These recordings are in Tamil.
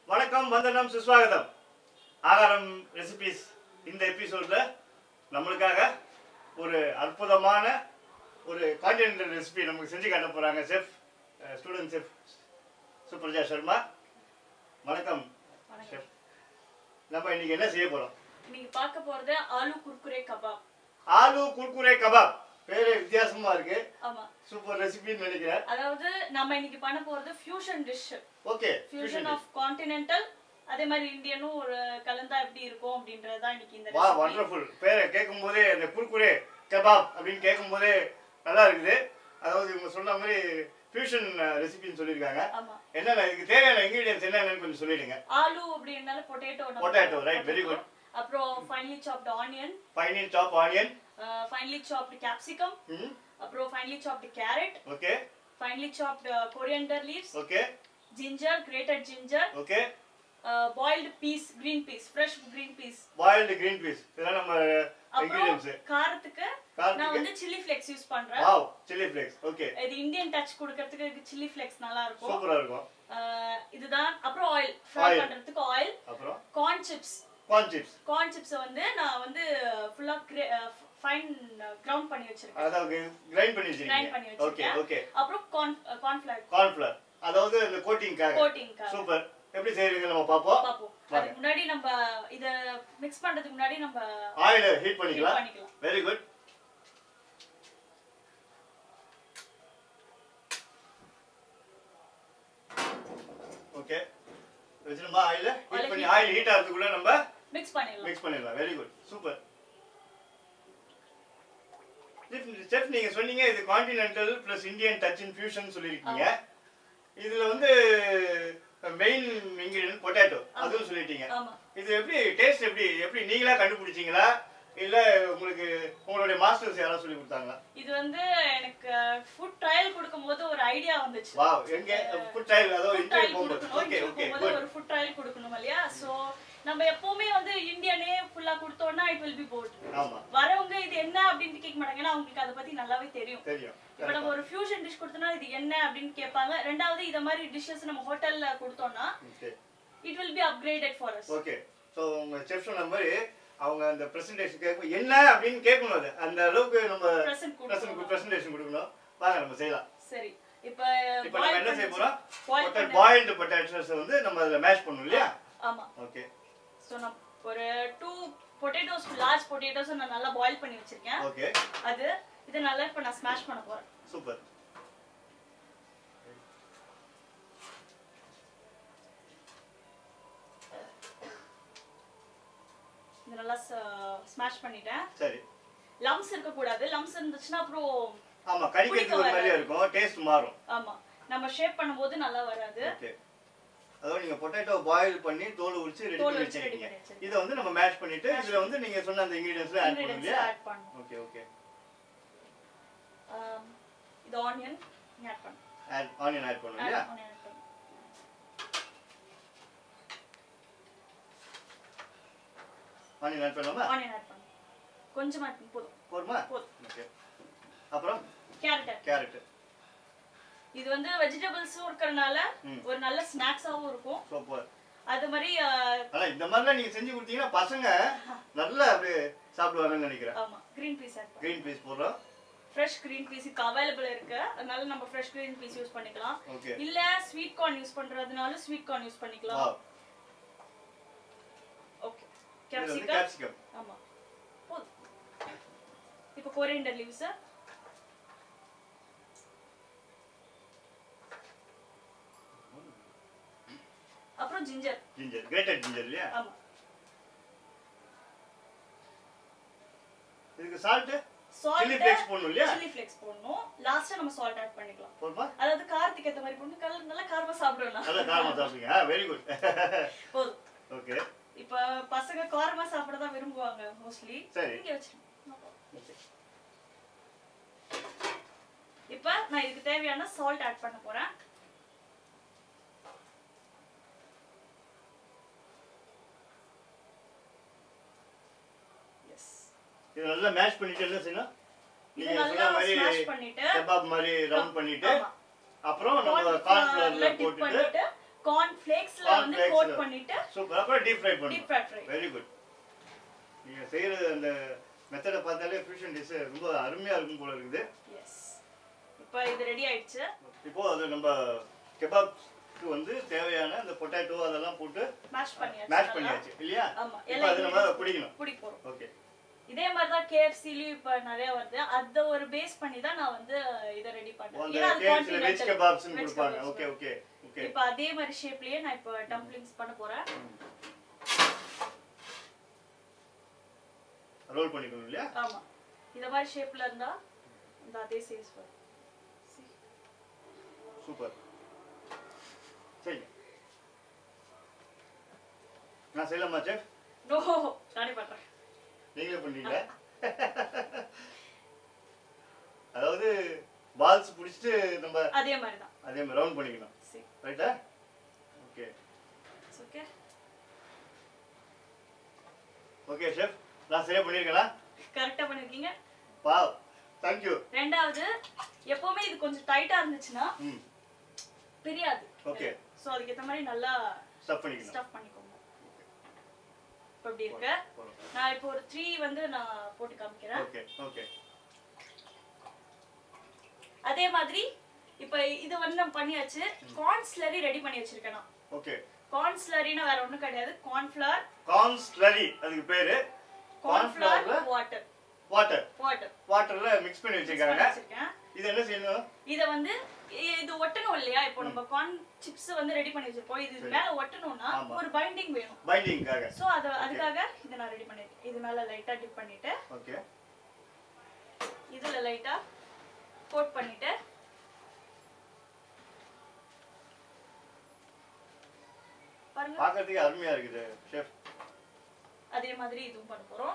வணக்கம் வந்தனம் சுஸ்வாகதம் ஆகாரம் ரெசிபிஸ் இந்த எபிசோட்ல நம்மளுக்காக ஒரு அற்புதமான ஒரு கான்டினென்டல் ரெசிபி நமக்கு செஞ்சு காட்ட போறாங்க chef student chef Supraja Sharma வணக்கம் வணக்கம். செஃப் நம்ம இன்னைக்கு என்ன செய்ய போறோம் நீங்க பார்க்க போறது ஆலு குர்குரே கபாப் ஆலு குர்குரே கபாப் பேரே வித்தியாசமா இருக்கு ஆமா சூப்பர் ரெசிபின்னு நினைக்கிறேன் அதாவது நம்ம இன்னைக்கு பண்ண போறது fusion dish okay fusion of continental அதே மாதிரி இந்தியனும் ஒரு கலந்தா எப்படி இருக்கும் அப்படின்றது தான் இன்னைக்கு இந்த வா recipe. வண்டர்ஃபுல் பேரை கேட்கும் போதே அந்த குர்குரே கபாப் அப்படின்னு கேட்கும் போதே நல்லா இருக்குது அதாவது இவங்க சொன்ன மாதிரி ஃபியூஷன் ரெசிபின்னு சொல்லியிருக்காங்க ஆமா என்னென்ன இதுக்கு தேவையான இன்கிரீடியன்ஸ் என்னென்னு கொஞ்சம் சொல்லிடுங்க ஆலு அப்படின்னால potato Potato, right, very good. அப்புறம் finally chopped onion fine in chop onion finally chopped capsicum ம் அப்புறம் finally chopped carrot okay finally chopped coriander leaves okay ginger grated ginger okay boiled peas green peas fresh green peas boiled green peas இதெல்லாம் நம்ம அப்புறம் இன்கிரீடியன்ஸ் காரத்துக்கு காரத்துக்கு? நான் வந்து சில்லி ஃப்ளெக்ஸ் யூஸ் பண்றேன் வாவ் சில்லி ஃப்ளேக்ஸ் ஓகே இது இந்தியன் டச் கொடுக்கறதுக்கு சில்லி ஃப்ளெக்ஸ் நல்லா இருக்கும் சூப்பரா இருக்கும் அஹ் இதுதான் அப்புறம் ஆயில் ஃப்ரை Oil. பண்றதுக்கு ஆயில் அப்புறம் corn chips corn chips corn chips வந்து நான் வந்து ஃபுல்லா ஃபைன் கிரவுண்ட் பண்ணி வச்சிருக்கேன் அதாவது கிரைண்ட் பண்ணி கிரைண்ட் பண்ணி வச்சிருக்கீங்க ஓகே வச்சிருக்கேன் ஓகே அப்புறம் கார்ன் கார்ன்ஃபிளவர் கார்ன்ஃபிளவர் அதாவது இந்த கோட்டிங்காக கோட்டிங்காக சூப்பர் எப்படி செய்யறீங்க நம்ம பார்ப்போம் பாப்போம் வாங்க. அதுக்கு முன்னாடி நம்ம இத மிக்ஸ் பண்றதுக்கு முன்னாடி நம்ம ஆயில ஹீட் heat பண்ணிக்கலாம் பண்ணிக்கலாம் வெரி குட் ஓகே வச்சிருமா ஆயில Oil ஹீட் பண்ணி heat ஆயில் ஹீட் ஆகிறதுக்குள்ள நம்ம மிக்ஸ் பண்ணிடலாம் மிக்ஸ் பண்ணிடலாம் வெரி குட் சூப்பர் செஃப் நீங்க சொன்னீங்க இது continental plus Indian touch in fusion சொல்லியிருக்கீங்க இதுல வந்து மெயின் இன்கிரியன்ட் பொட்டேட்டோ அதுவும் சொல்லிட்டீங்க ஆமா இது எப்படி டேஸ்ட் எப்படி எப்படி நீங்களா கண்டுபிடிச்சீங்களா இல்ல உங்களுக்கு உங்களுடைய மாஸ்டர்ஸ் யாராவது சொல்லி கொடுத்தாங்களா இது வந்து எனக்கு ஃபுட் ட்ரையல் கொடுக்கும்போது ஒரு ஐடியா வந்துச்சு வாவ் எங்க ஃபுட் ட்ரையல் அதாவது ஃபுட் இன்டர்வியூ ட்ரையல் போகும்போது கொடுக்கணும் ஓகே interview ஓகே போகும்போது குட் ஒரு ஃபுட் ட்ரையல் கொடுக்கணும் இல்லையா சோ நம்ம எப்பவுமே வந்து இந்தியனே ஃபுல்லா கொடுத்தோம்னா இட் வில் பி போர்ட் ஆமா வரவங்க இது என்ன அப்படின்னு கேட்க மாட்டாங்க ஏன்னா அவங்களுக்கு அதை பத்தி நல்லாவே தெரியும் தெரியும் இப்ப நம்ம ஒரு ஃபியூஷன் டிஷ் கொடுத்தோம்னா இது என்ன அப்படின்னு கேட்பாங்க ரெண்டாவது இத மாதிரி டிஷ்ஷஸ் நம்ம ஹோட்டல்ல கொடுத்தோம்னா okay it will be upgraded for us okay so உங்க செஃப் சொன்ன மாதிரி அவங்க அந்த பிரசன்டேஷன் கேட்கும் என்ன அப்படின்னு கேட்கணும் அது அந்த அளவுக்கு நம்ம Present கொடுக்கணும். பிரசன்டேஷன் கொடுக்கணும் வாங்க நம்ம செய்யலாம் சரி இப்ப இப்போ நம்ம என்ன செய்ய போறோம் boil பொட்டேட் பண்ண- பாயில்டு பொட்டேட்டோஸ் வந்து நம்ம அதில் மேஷ் பண்ணணும் இல்லையா ஆமா ஓகே சோ நான் ஒரு டூ பொட்டேட்டோஸ் லார்ஜ் பொட்டேட்டோஸ் நான் நல்லா பாயில் பண்ணி வச்சிருக்கேன் ஓகே அது இதை நல்லா இப்ப நான் ஸ்மாஷ் பண்ண போறேன் சூப்பர் இது நல்லா ஸ்மாஷ் பண்ணிட்டேன் சரி லம்ஸ் இருக்க கூடாது லம்ஸ் இருந்துச்சுன்னா அப்புறம் ஆமா கடிக்கிறதுக்கு ஒரு பிடிக்க மாதிரியா வராது. இருக்கும் டேஸ்ட் மாறும் ஆமா நம்ம ஷேப் பண்ணும்போது நல்லா வராது ஓகே அதாவது நீங்க பொட்டேட்டோ பாயில் பண்ணி தோல் உரிச்சு ரெடி தோல் பண்ணி உரிச்சு ready வச்சிருக்கீங்க பண்ணி வச்சிருக்கேன். இதை வந்து நம்ம மேஷ் பண்ணிட்டு இதுல வந்து நீங்க சொன்ன அந்த இன்கிரிடியன்ஸ்ல ஆட் பண்ணுங்க இன்கிரிடியன்ஸ் இல்லையா ஆட் பண்ணணும் ஓகே ஓகே ஆம், இது ஆனியன் ஆட் பண்ணணும் ஆட் ஆனியன் ஆட் பண்ணுங்க இல்லையா ஆனியன் ஆட் பண்ணணும் ஆனியன் ஆட் பண்ணலாமா ஆனியன் ஆட் பண்ணணும் கொஞ்சமா ஆட் பண்ணணும் போதும் போதுமா போதும் ஓகே அப்புறம் கேரட் ஆட் கேரட் இது வந்து வெஜிடபிள்ஸும் இருக்கிறனால ம். ஒரு நல்ல ஸ்நாக்ஸாவும் இருக்கும் சூப்பர் அது மாதிரி ஆ, ஆனா இந்த மாதிரிலாம் நீங்க செஞ்சு கொடுத்தீங்கன்னா பசங்க நல்லா அப்படியே சாப்பிடுவாங்கன்னு நினைக்கிறேன் ஆமா கிரீன் பீஸ் ஆட் பண்ணணும் கிரீன் பீஸ் போடுறோம் ஃப்ரெஷ் கிரீன் பீஸ் இப்போ அவைலபிள் இருக்கு அதனால நம்ம ஃப்ரெஷ் கிரீன் பீஸ் யூஸ் பண்ணிக்கலாம் ஓகே இல்ல ஸ்வீட் கார்ன் யூஸ் பண்றதுனால ஸ்வீட் கார்ன் யூஸ் பண்ணிக்கலாம் வாவ் ஓகே இது வந்து கேப்சிகம் கேப்சிகம் ஆமா போதும் இப்போ கொரியண்டர் லீவ்ஸ் அப்புறம் ஜிஞ்சர் ஜிஞ்சர் கிரேட்டட் ஜிஞ்சர் இல்லையா ஆமா இதுக்கு சால்ட் சால்ட் சில்லி ஃபிளேக்ஸ் போடணும் இல்லையா சில்லி ஃப்ளேக்ஸ் போடணும் லாஸ்டா நம்ம சால்ட் ஆட் பண்ணிக்கலாம் போதுமா அதாவது காரத்துக்கு ஏத்த மாதிரி போடணும் கல- நல்லா காரமா சாப்பிடுவேன் நல்லா காரமா சாப்பிடுங்க வெரி குட் போதும் ஓகே இப்ப பசங்க காரமா சாப்பிட தான் விரும்புவாங்க மோஸ்ட்லி சரி. இங்க வச்சிருங்க இப்ப நான் இதுக்கு தேவையான சால்ட் ஆட் பண்ண போறேன் எஸ் இது நல்லா மேஷ் பண்ணிட்டு என்ன செய்யணும் இது நீங்க நல்லா சொன்ன மாதிரி ஸ்மாஷ் பண்ணிட்டு கபாப் மாதிரி ரவுண்ட் பண்ணிட்டு ஆமா. அப்புறம் நம்ம corn கார்ன்ஃபிளவர்ல flourல dip போட்டுட்டு பண்ணிட்டு கார்ன் ஃபிளேக்ஸ்ல Corn வந்து flakes கோட் ல. பண்ணிட்டு சூப்பர் அப்புறம் டீப் ஃப்ரை டீப் பண்ணும் ஃப்ரை ஃப்ரை வெரி குட் நீங்க செய்யற அந்த மெத்தடை பார்த்தாலே ஃபியூஷன் டிஷ் ரொம்ப அருமையா இருக்கும் போல இருக்குது எஸ் இப்போ இது ரெடி ஆயிடுச்சு இப்போ அது நம்ம கெபாப்க்கு வந்து தேவையான அந்த பொட்டேட்டோ அதெல்லாம் போட்டு மேஷ் பண்ணியாச்சு மேஷ் நல்லா. பண்ணியாச்சு இல்லையா ஆமா இப்போ எல்லாம் அது நம்ம பிடிக்கணும் புடி போறோம் ஓகே இதே மாதிரி தான் கேஎஃப்சிலயும் இப்ப நிறைய வருது அத ஒரு பேஸ் பண்ணி தான் நான் வந்து இத ரெடி பண்ணேன் அந்த ஏன்னா அது கேக்ஸ்ல வெஜ் continental. கெபாப்ஸ்னு Veg கொடுப்பாங்க kebabs. ஓகே ஓகே ஓகே இப்ப அதே மாதிரி ஷேப்லயே நான் இப்ப டம்ப்ளிங்ஸ் பண்ண போறேன் ரோல் பண்ணிக்கணும் இல்லையா ஆமா இத மாதிரி ஷேப்ல இருந்தா இந்த அதே சைஸ் வரும் See? சூப்பர் சரி நான் செய்யலாமா செஃப் நோ நானே பண்றேன் நீங்களே பண்ணீங்களா அதாவது பால்ஸ் பிடிச்சிட்டு நம்ம அதே மாதிரி தான் அதே மாதிரி ரவுண்ட் பண்ணிக்கணும் See, ரைட்டா okay it's okay okay chef நான் சரியா பண்ணியிருக்கேனா கரெக்டா பண்ணிருக்கீங்க வாவ் தேங்க்யூ ரெண்டாவது எப்பவுமே இது கொஞ்சம் டைட்டா இருந்துச்சுன்னா ம் பிரியாது ஓகே சோ அதுக்கு ஏத்த மாதிரி நல்லா ஸ்டப் பண்ணிக்கணும் ஸ்டஃப் பண்ணிக்கோங்க இப்ப இப்படி இருக்கு போதும். நான் இப்போ ஒரு த்ரீ வந்து நான் போட்டு காமிக்கிறேன் ஓகே ஓகே அதே மாதிரி இப்போ இது வந்து நம்ம பண்ணியாச்சு கார்ன் ஸ்லரி ரெடி பண்ணி வச்சிருக்கேன் நான் ஓகே கார்ன் ஸ்லரினா வேற ஒண்ணும் கிடையாது கார்ன்ஃபிளவர் கார்ன் ஸ்லரி அதுக்கு பேரு கார்ன்ஃபிளவர் கார்ன்ஃபிளவர்ல வாட்டர் வாட்டர் வாட்டர் வாட்டர்ல மிக்ஸ் பண்ணி வச்சிருக்காங்க வச்சிருக்கேன் இது என்ன செய்யணும் இத வந்து இ- இது ஒட்டணும் இல்லையா இப்போ நம்ம கார்ன் சிப்ஸ் வந்து ரெடி பண்ணி வச்சிருப்போம் இது மேல ஒட்டணும்னா ஆமா. ஒரு பைண்டிங் வேணும் பைண்டிங்காக சோ அத அதுக்காக இதை நான் ரெடி பண்ணிருக்கேன் இது மேல லைட்டா டிப் பண்ணிட்டு ஓகே இதுல லைட்டா கோட் பண்ணிட்டு பாருங்க பார்க்கறதுக்கு அருமையா இருக்குது ஷெஃப் அதே மாதிரி இதுவும் பண்ண போறோம்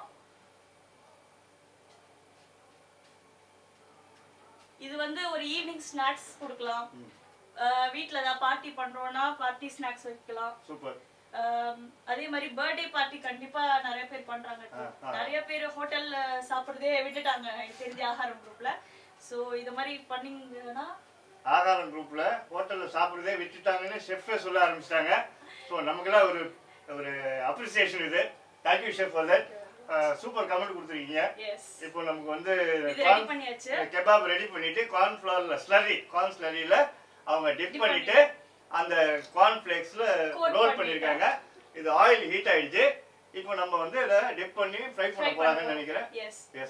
இது வந்து ஒரு ஈவினிங் ஸ்நாக்ஸ் கொடுக்கலாம் ம். அஹ் வீட்ல ஏதாவது பார்ட்டி பண்றோம்னா பார்ட்டி ஸ்நாக்ஸ் வைக்கலாம் சூப்பர் ஆம், அதே மாதிரி பர்த்டே பார்ட்டி கண்டிப்பா நிறைய பேர் பண்றாங்க இப்போ. ஆ, ஆ. நிறைய பேர் ஹோட்டல்ல சாப்பிடுறதே விட்டுட்டாங்க எனக்கு தெரிஞ்ச ஆகாரம் குரூப்ல சோ இது மாதிரி பண்ணீங்கன்னா ஆகாரம் குரூப்ல ஹோட்டல்ல சாப்பிடுறதே விட்டுட்டாங்கன்னு ஷெஃபே சொல்ல ஆரம்பிச்சிட்டாங்க ஸோ நமக்கெல்லாம் ஒரு ஒரு அப்ரிசியேஷன் இது thank you chef for that super comment கொடுத்துருக்கீங்க எஸ் இப்போ நமக்கு வந்து இது ரெடி பண்ணியாச்சு கெபாப் ரெடி பண்ணிட்டு கார்ன் ஃபிளவர்ல ஸ்லரி கார்ன் ஸ்லரியில அவங்க டிப் Dip பண்ணிட்டு அந்த கார்ன் ஃபிளேக்ஸ்ல Coat ரோல் பண்ணிட்டு. பண்ணிருக்காங்க இது ஆயில் ஹீட் ஆயிடுச்சு இப்போ நம்ம வந்து இதை டிப் பண்ணி ஃப்ரை பண்ண ஃப்ரை போறாங்கன்னு நினைக்கிறேன் எஸ் எஸ்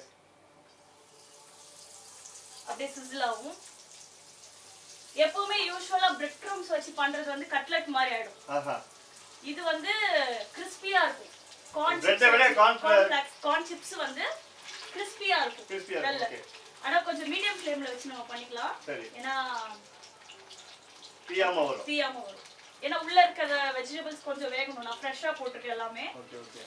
அப்படியே சிசில் ஆகும் எப்பவுமே யூஸ்வலா பிரெட் க்ரம்ஸ் வச்சு பண்றது வந்து கட்லெட் மாதிரி ஆயிடும் ஆஹா இது வந்து கிறிஸ்பியா இருக்கும் கார்ன் Bread அ விட corn flour- கார்ன் சிப்ஸ் வந்து கிறிஸ்பியா இருக்கும் கிறிஸ்பியா இருக்கும் நல்ல ஓகே ஆனா கொஞ்சம் மீடியம் ஃப்ளேம்ல வச்சு நம்ம பண்ணிக்கலாம் சரி ஏன்னா தீயாம வரும் தீயாம வரும் ஏன்னா உள்ள இருக்கிற வெஜிடபிள்ஸ் கொஞ்சம் வேகணும் நான் ஃப்ரெஷ்ஷா போட்டுருக்கேன் எல்லாமே ஓகே ஓகே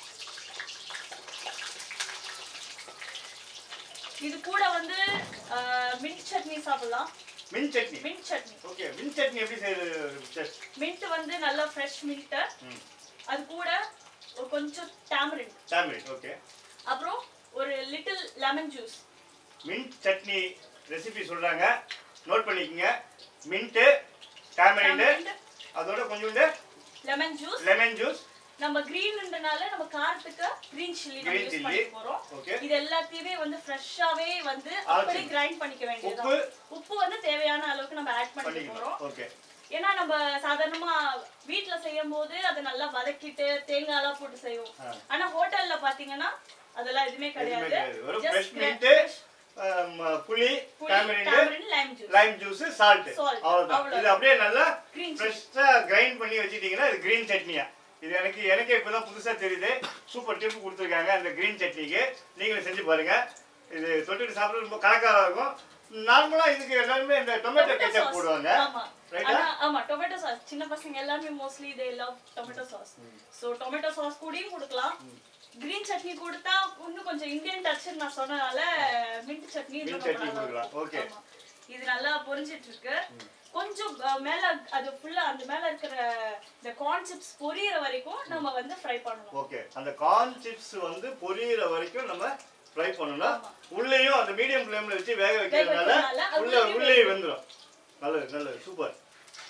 இது கூட வந்து மின்ட் சட்னி சாப்பிடலாம் மின் சட்னி மின்ட் சட்னி ஓகே மின் சட்னி எப்படி செய்யுது செஃப் மின்ட் வந்து நல்ல ஃப்ரெஷ் மின்ட் ம் அது கூட ஒரு கொஞ்சம் டேமரின் டேமரின் ஓகே அப்புறம் ஒரு little lemon juice mint chutney recipe சொல்றாங்க நோட் பண்ணிக்கங்க மின்ட்டு டேமரிண்டு அதோட கொஞ்சோண்டு லெமன் ஜூஸ் லெமன் ஜூஸ் நம்ம கிரீன்ன்றனால நம்ம காரத்துக்கு கிரீன் சில்லி நம்ம Green யூஸ் chilli. பண்ணி போறோம் ஓகே இது எல்லாத்தையுமே வந்து ஃப்ரெஷ்ஷாவே வந்து அப்படியே கிரைண்ட் பண்ணிக்க வேண்டியது உப்பு உப்பு வந்து தேவையான அளவுக்கு நம்ம ஆட் பண்ணிக்க பண்ணிக்கணும் போறோம் ஓகே ஏன்னா நம்ம சாதாரணமா வீட்ல செய்யும் போது அதை நல்லா வதக்கிட்டு தேங்காய் எல்லாம் போட்டு செய்வோம் ஆ. ஆனா ஹோட்டல்ல பாத்தீங்கன்னா அதெல்லாம் எதுவுமே எதுவுமே கிடையாது கிடையாது வெறும் Just ஃப்ரெஷ் gra- மின்ட்டு புளி புளி, tamarind tamarind, lime juice. Lime juice salt Salt. அவ்வளவுதான் அவ்வளவு. இது அப்படியே நல்லா Green chilli. ஃப்ரெஷ்ஷா கிரைண்ட் பண்ணி வச்சிட்டீங்கன்னா இது கிரீன் சட்னியா இது எனக்கு எனக்கே இப்பதான் புதுசா தெரியுது சூப்பர் டிப் கொடுத்துருக்காங்க அந்த கிரீன் சட்னிக்கு நீங்களும் செஞ்சு பாருங்க இது தொட்டுட்டு சாப்பிடுறது ரொம்ப கலக்காரா இருக்கும் நார்மலா இதுக்கு எல்லாருமே இந்த டொமேட்டோ Tomato கெச்சப் sauce. போடுவாங்க ஆமா. Right ஆனா, ஆமா டொமேட்டோ சாஸ் சின்ன பசங்க எல்லாருமே mostly they love tomato sauce so tomato sauce கூடயும் கொடுக்கலாம் கிரீன் சட்னி கொடுத்தா இன்னும் கொஞ்சம் இந்தியன் டச் நான் சொன்னதால மின்ட் சட்னி Mint இன்னும் chutney நல்லா கொடுக்கலாம். இருக்கும். Okay. ஆமா. இது நல்லா பொரிஞ்சிட்டு இருக்கு கொஞ்சம் அஹ், மேல அது ஃபுல்லா அந்த மேல இருக்கிற இந்த கார்ன் சிப்ஸ் பொரியற வரைக்கும் நம்ம வந்து ஃப்ரை பண்ணணும் ஓகே அந்த கார்ன் சிப்ஸ் வந்து பொரியிற வரைக்கும் நம்ம ஃப்ரை பண்ணணும் ஆமா. உள்ளேயும் அந்த மீடியம் ஃப்ளேம்ல வச்சு வேக வைக்கிறதுனால வைக்கிறதுனால அது உள்ள உள்ளேயும் உள்ளே வெந்துடும் நல்லது நல்லது சூப்பர்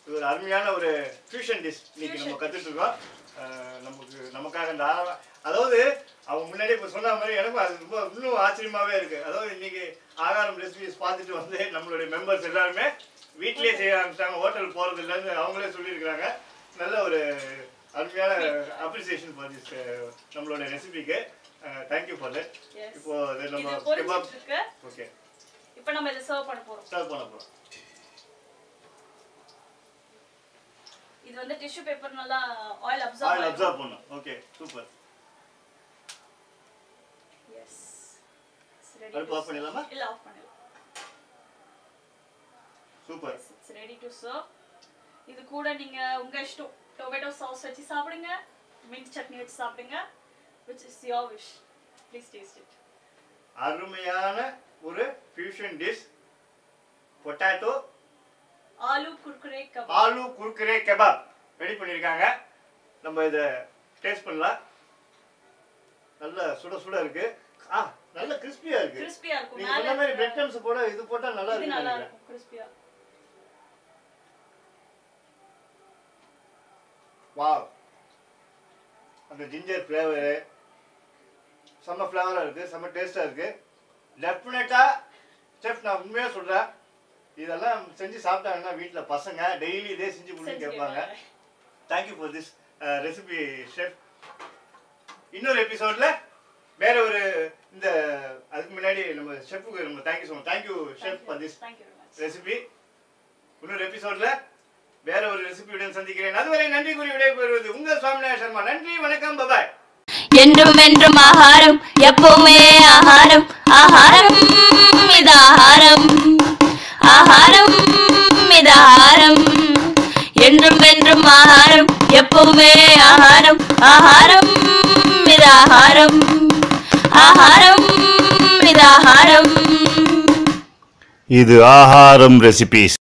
இது ஒரு அருமையான ஒரு ஃபியூஷன் டிஷ் இன்னைக்கு நம்ம கத்துட்டு இருக்கோம் அஹ் நமக்கு நமக்காக இந்த ஆரம்ப அதாவது அவங்க முன்னாடியே இப்போ சொன்ன மாதிரி எனக்கும் அது ரொம்ப இன்னும் ஆச்சரியமாவே இருக்கு அதாவது இன்னைக்கு ஆகாரம் ரெசிபிஸ் பார்த்துட்டு வந்து நம்மளுடைய மெம்பர்ஸ் எல்லாருமே வீட்லயே செய்ய ஆரம்பிச்சிட்டாங்க ஹோட்டல் போறது இல்லைன்னு அவங்களே சொல்லியிருக்கிறாங்க நல்ல ஒரு அருமையான அப்ரிசியேஷன் ஃபார் திஸ் நம்மளோட ரெசிபிக்கு தேங்க்யூ ஃபார் தட் Yes. இப்போ இது நம்ம இது கெபாப் பொரிச்சிட்டு இருக்கு ஓகே இப்போ நம்ம இதை சர்வ் பண்ண போறோம் ஸ்டார்ட் பண்ண போகிறோம் இது வந்து டிஷ்யூ பேப்பர் நல்லா ஆயில் ஆயில் அப்சர்வ் அப்சர்வ் பண்ணும் ஓகே சூப்பர் எஸ் ரெடி அடுப்பு ஆஃப் பண்ணிடலாமா இல்ல ஆஃப் பண்ணிடலாம் super it's ready to serve இது கூட நீங்க உங்க இஷ்டம் டொமேட்டோ சாஸ் வச்சு சாப்பிடுங்க மின்ட் சட்னி வச்சு சாப்பிடுங்க which is your wish please taste it அருமையான ஒரு fusion dish potato aloo Kurkure kebab aloo Kurkure kebab ready பண்ணியிருக்காங்க நம்ம இதை டேஸ்ட் பண்ணலாம் நல்ல சுட சுட இருக்கு ஆ நல்ல கிறிஸ்பியா இருக்கு கிறிஸ்பியா இருக்கும் நீங்க மேல சொன்ன மாதிரி இருக்கிற- பிரெட் க்ரம்ஸ் போட இது போட்டா நல்லா இது இருக்கு நல்லா நினைக்கிறேன் இருக்கும் கிறிஸ்பியா வாவ் அந்த ஜிஞ்சர் ஃப்ளேவரு செம்ம ஃப்ளேவராக இருக்குது செம்ம டேஸ்ட்டாக இருக்குது டெஃபினட்டாக செஃப் நான் உண்மையாக சொல்கிறேன் இதெல்லாம் செஞ்சு சாப்பிட்டாங்கன்னா வீட்டில் பசங்க டெய்லி இதே செஞ்சு கொடுன்னு செஞ்சு கேட்பாங்க கேட்பாங்க. Thank you for this recipe chef இன்னொரு எபிசோடில் வேற ஒரு இந்த அதுக்கு முன்னாடி நம்ம ஷெஃப்க்கு நம்ம தேங்க்யூ சொல்லுவோம் thank you chef for this Thank you very much. Recipe இன்னொரு எபிசோட்ல வேற ஒரு ரெசிபியுடன் சந்திக்கிறேன் அதுவரை நன்றி கூறி விடைபெறுவது உங்கள் சுவாமிநாத சர்மா நன்றி வணக்கம் பபாய் என்றும் என்றும் ஆகாரம் எப்பவுமே ஆகாரம் ஆகாரம் இது ஆகாரம் ஆகாரம் இது ஆகாரம் என்றும் என்றும் ஆகாரம் எப்பவுமே ஆகாரம் ஆகாரம் இது ஆகாரம் ஆகாரம் இது ஆகாரம் இது ஆகாரம் ரெசிபிஸ்